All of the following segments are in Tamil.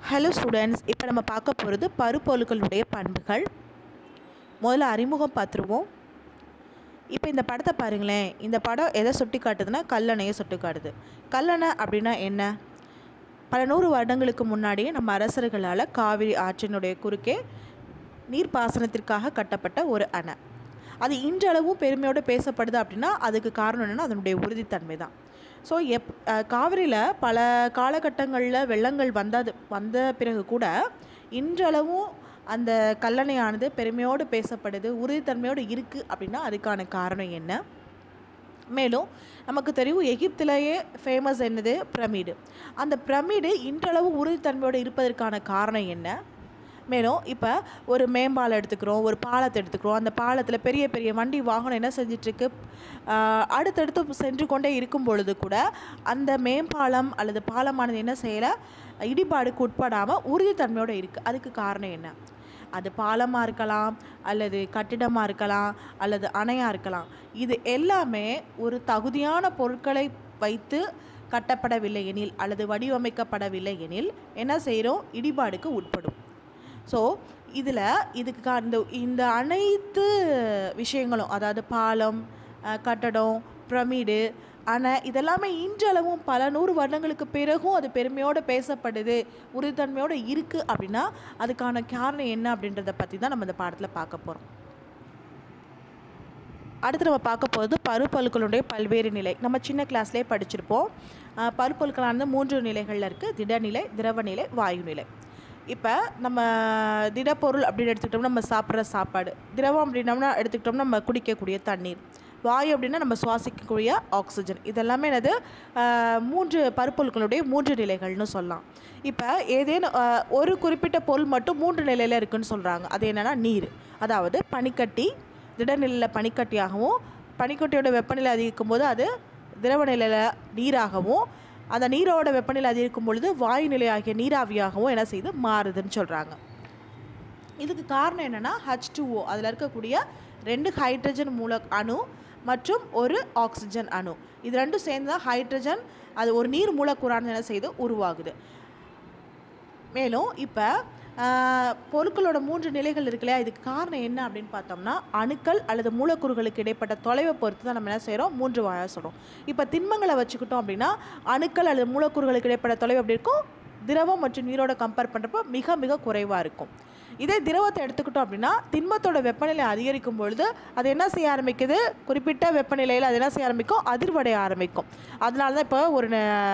ஹலோ ஸ்டூடெண்ட்ஸ் இப்போ நம்ம பார்க்க போகிறது பருப்பொருட்களுடைய பண்புகள் முதல்ல அறிமுகம் பார்த்துருவோம் இப்போ இந்த படத்தை பாருங்களேன் இந்த படம் எதை சுட்டி காட்டுதுன்னா கல்லணையை சுட்டி காட்டுது கல்லணை அப்படின்னா என்ன பல நூறு வருடங்களுக்கு முன்னாடியே நம்ம அரசர்களால் காவிரி ஆற்றினுடைய குறுக்கே நீர்ப்பாசனத்திற்காக கட்டப்பட்ட ஒரு அணை அது இன்றளவும் பெருமையோடு பேசப்படுது அப்படின்னா அதுக்கு காரணம் என்னென்னா அதனுடைய உறுதித்தன்மை தான் ஸோ எப் காவிரியில் பல காலகட்டங்களில் வெள்ளங்கள் வந்தது வந்த பிறகு கூட இன்றளவும் அந்த கல்லணையானது பெருமையோடு பேசப்படுது உறுதித்தன்மையோடு இருக்குது அப்படின்னா அதுக்கான காரணம் என்ன மேலும் நமக்கு தெரியும் எகிப்திலேயே ஃபேமஸ் என்னது பிரமிடு அந்த பிரமிடு இன்றளவு உறுதித்தன்மையோடு இருப்பதற்கான காரணம் என்ன மேலும் இப்போ ஒரு மேம்பாலம் எடுத்துக்கிறோம் ஒரு பாலத்தை எடுத்துக்கிறோம் அந்த பாலத்தில் பெரிய பெரிய வண்டி வாகனம் என்ன செஞ்சிட்ருக்கு அடுத்தடுத்து சென்று கொண்டே இருக்கும் பொழுது கூட அந்த மேம்பாலம் அல்லது பாலமானது என்ன செய்யலை இடிபாடுக்கு உட்படாமல் உறுதித்தன்மையோடு இருக்குது அதுக்கு காரணம் என்ன அது பாலமாக இருக்கலாம் அல்லது கட்டிடமாக இருக்கலாம் அல்லது அணையாக இருக்கலாம் இது எல்லாமே ஒரு தகுதியான பொருட்களை வைத்து கட்டப்படவில்லை எனில் அல்லது வடிவமைக்கப்படவில்லை எனில் என்ன செய்கிறோம் இடிபாடுக்கு உட்படும் ஸோ இதில் இதுக்கு கா இந்த இந்த அனைத்து விஷயங்களும் அதாவது பாலம் கட்டடம் பிரமிடு அணை இதெல்லாமே இன்றளவும் பல நூறு வருடங்களுக்கு பிறகும் அது பெருமையோடு பேசப்படுது உறுதித்தன்மையோடு இருக்குது அப்படின்னா அதுக்கான காரணம் என்ன அப்படின்றத பற்றி தான் நம்ம இந்த பாடத்தில் பார்க்க போகிறோம் அடுத்து நம்ம பார்க்க போகிறது பருப்பொருட்களுடைய பல்வேறு நிலை நம்ம சின்ன கிளாஸ்லேயே படிச்சிருப்போம் பருப்பொருட்களானது மூன்று நிலைகளில் இருக்குது திடநிலை திரவநிலை வாயு நிலை இப்போ நம்ம திடப்பொருள் அப்படின்னு எடுத்துக்கிட்டோம்னா நம்ம சாப்பிட்ற சாப்பாடு திரவம் அப்படின்னோம்னா எடுத்துக்கிட்டோம்னா நம்ம குடிக்கக்கூடிய தண்ணீர் வாயு அப்படின்னா நம்ம சுவாசிக்கக்கூடிய ஆக்சிஜன் இதெல்லாமே என்னது மூன்று பருப்பொருட்களுடைய மூன்று நிலைகள்னு சொல்லலாம் இப்போ ஏதேனும் ஒரு குறிப்பிட்ட பொருள் மட்டும் மூன்று நிலையில் இருக்குதுன்னு சொல்கிறாங்க அது என்னென்னா நீர் அதாவது பனிக்கட்டி திடநிலையில் பனிக்கட்டியாகவும் பனிக்கட்டியோட வெப்பநிலை அதிகரிக்கும் போது அது திரவ நிலையில் நீராகவும் அந்த நீரோட வெப்பநிலை அதிகரிக்கும் பொழுது வாயு நிலையாகிய நீராவியாகவும் என்ன செய்யுது மாறுதுன்னு சொல்கிறாங்க இதுக்கு காரணம் என்னென்னா ஹச் டூஓ அதில் இருக்கக்கூடிய ரெண்டு ஹைட்ரஜன் மூல அணு மற்றும் ஒரு ஆக்சிஜன் அணு இது ரெண்டும் சேர்ந்து தான் ஹைட்ரஜன் அது ஒரு நீர் மூலக்கூறானது என்ன செய்யுது உருவாகுது மேலும் இப்போ பொருட்களோட மூன்று நிலைகள் இருக்கு இல்லையா இதுக்கு காரணம் என்ன அப்படின்னு பார்த்தோம்னா அணுக்கள் அல்லது மூலக்கூறுகளுக்கு இடைப்பட்ட தொலைவை பொறுத்து தான் நம்ம என்ன செய்கிறோம் மூன்று வாயாக சொல்கிறோம் இப்போ திண்மங்களை வச்சுக்கிட்டோம் அப்படின்னா அணுக்கள் அல்லது மூலக்கூறுகளுக்கு இடைப்பட்ட தொலைவு எப்படி இருக்கும் திரவம் மற்றும் நீரோட கம்பேர் பண்ணுறப்போ மிக மிக குறைவாக இருக்கும் இதே திரவத்தை எடுத்துக்கிட்டோம் அப்படின்னா திண்மத்தோட வெப்பநிலை அதிகரிக்கும் பொழுது அது என்ன செய்ய ஆரம்பிக்குது குறிப்பிட்ட வெப்பநிலையில் அது என்ன செய்ய ஆரம்பிக்கும் அதிர்வடைய ஆரம்பிக்கும் அதனால தான் இப்போ ஒரு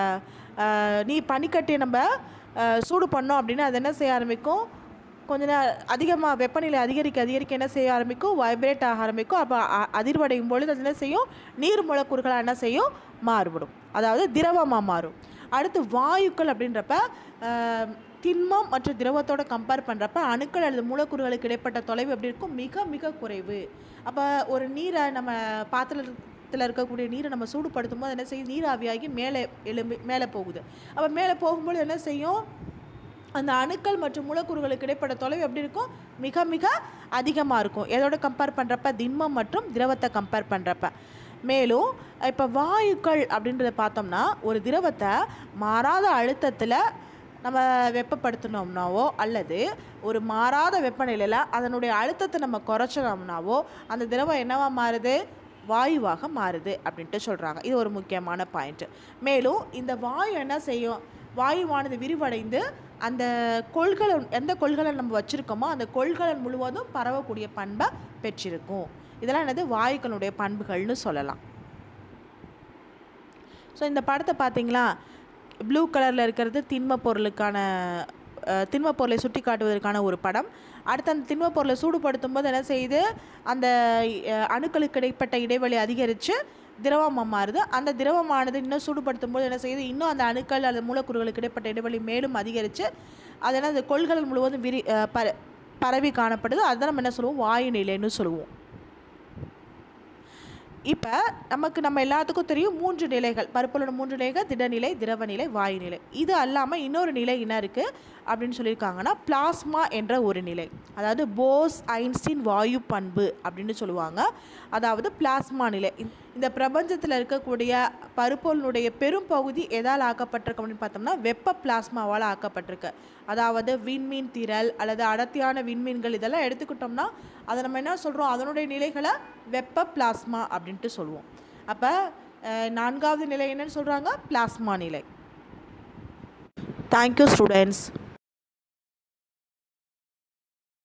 நீ பனிக்கட்டியை நம்ம சூடு பண்ணோம் அப்படின்னா அது என்ன செய்ய ஆரம்பிக்கும் கொஞ்ச நேரம் அதிகமாக வெப்பநிலை அதிகரிக்க அதிகரிக்க என்ன செய்ய ஆரம்பிக்கும் வைப்ரேட் ஆக ஆரம்பிக்கும் அப்போ அதிர்வடையும் பொழுது அது என்ன செய்யும் நீர் மூலக்கூறுகளாக என்ன செய்யும் மாறுபடும் அதாவது திரவமாக மாறும் அடுத்து வாயுக்கள் அப்படின்றப்ப திண்மம் மற்றும் திரவத்தோட கம்பேர் பண்ணுறப்ப அணுக்கள் அல்லது மூலக்கூறுகளுக்கு இடைப்பட்ட தொலைவு எப்படி இருக்கும் மிக மிக குறைவு அப்போ ஒரு நீரை நம்ம பாத்திரத்தில் இருக்கக்கூடிய நீரை நம்ம சூடுபடுத்தும் போது என்ன செய்யும் நீர் ஆவியாகி மேலே எழும்பி மேலே போகுது அப்போ மேலே போகும்போது என்ன செய்யும் அந்த அணுக்கள் மற்றும் மூலக்கூறுகளுக்கு இடைப்பட்ட தொலைவு எப்படி இருக்கும் மிக மிக அதிகமாக இருக்கும் எதோட கம்பேர் பண்ணுறப்ப திண்மம் மற்றும் திரவத்தை கம்பேர் பண்ணுறப்ப மேலும் இப்போ வாயுக்கள் அப்படின்றத பார்த்தோம்னா ஒரு திரவத்தை மாறாத அழுத்தத்தில் நம்ம வெப்பப்படுத்தினோம்னாவோ அல்லது ஒரு மாறாத வெப்பநிலையில் அதனுடைய அழுத்தத்தை நம்ம குறைச்சினோம்னாவோ அந்த திரவம் என்னவா மாறுது வாயுவாக மாறுது அப்படின்ட்டு சொல்கிறாங்க இது ஒரு முக்கியமான பாயிண்ட்டு மேலும் இந்த வாயு என்ன செய்யும் வாயுவானது விரிவடைந்து அந்த கொள்கலன் எந்த கொள்கலன் நம்ம வச்சுருக்கோமோ அந்த கொள்கலன் முழுவதும் பரவக்கூடிய பண்பை பெற்றிருக்கும் இதெல்லாம் என்னது வாயுக்களுடைய பண்புகள்னு சொல்லலாம் ஸோ இந்த படத்தை பார்த்தீங்களா ப்ளூ கலரில் இருக்கிறது திண்ம பொருளுக்கான திண்ம பொருளை சுட்டி காட்டுவதற்கான ஒரு படம் அடுத்து அந்த திண்ம பொருளை சூடுபடுத்தும் போது என்ன செய்யுது அந்த அணுக்களுக்கு இடைப்பட்ட இடைவெளி அதிகரித்து திரவமாக மாறுது அந்த திரவமானது இன்னும் சூடுபடுத்தும் போது என்ன செய்யுது இன்னும் அந்த அணுக்கள் அல்லது மூலக்கூறுகளுக்கு இடைப்பட்ட இடைவெளி மேலும் அதிகரித்து அது என்ன அந்த கொள்கலன் முழுவதும் விரி பர பரவி காணப்படுது அதுதான் நம்ம என்ன சொல்லுவோம் வாயு நிலைன்னு சொல்லுவோம் இப்போ நமக்கு நம்ம எல்லாத்துக்கும் தெரியும் மூன்று நிலைகள் பருப்பொருளோட மூன்று நிலைகள் திடநிலை திரவநிலை வாயு நிலை இது அல்லாமல் இன்னொரு நிலை என்ன இருக்குது அப்படின்னு சொல்லியிருக்காங்கன்னா பிளாஸ்மா என்ற ஒரு நிலை அதாவது போஸ் ஐன்ஸ்டீன் வாயு பண்பு அப்படின்னு சொல்லுவாங்க அதாவது பிளாஸ்மா நிலை இந்த பிரபஞ்சத்தில் இருக்கக்கூடிய பருப்பொருளுடைய பெரும் பகுதி எதால் ஆக்கப்பட்டிருக்கு அப்படின்னு பார்த்தோம்னா வெப்ப பிளாஸ்மாவால் ஆக்கப்பட்டிருக்கு அதாவது விண்மீன் திரள் அல்லது அடர்த்தியான விண்மீன்கள் இதெல்லாம் எடுத்துக்கிட்டோம்னா அதை நம்ம என்ன சொல்கிறோம் அதனுடைய நிலைகளை வெப்ப பிளாஸ்மா அப்படின்ட்டு சொல்லுவோம் அப்போ நான்காவது நிலை என்னன்னு சொல்கிறாங்க பிளாஸ்மா நிலை தேங்க்யூ ஸ்டூடெண்ட்ஸ்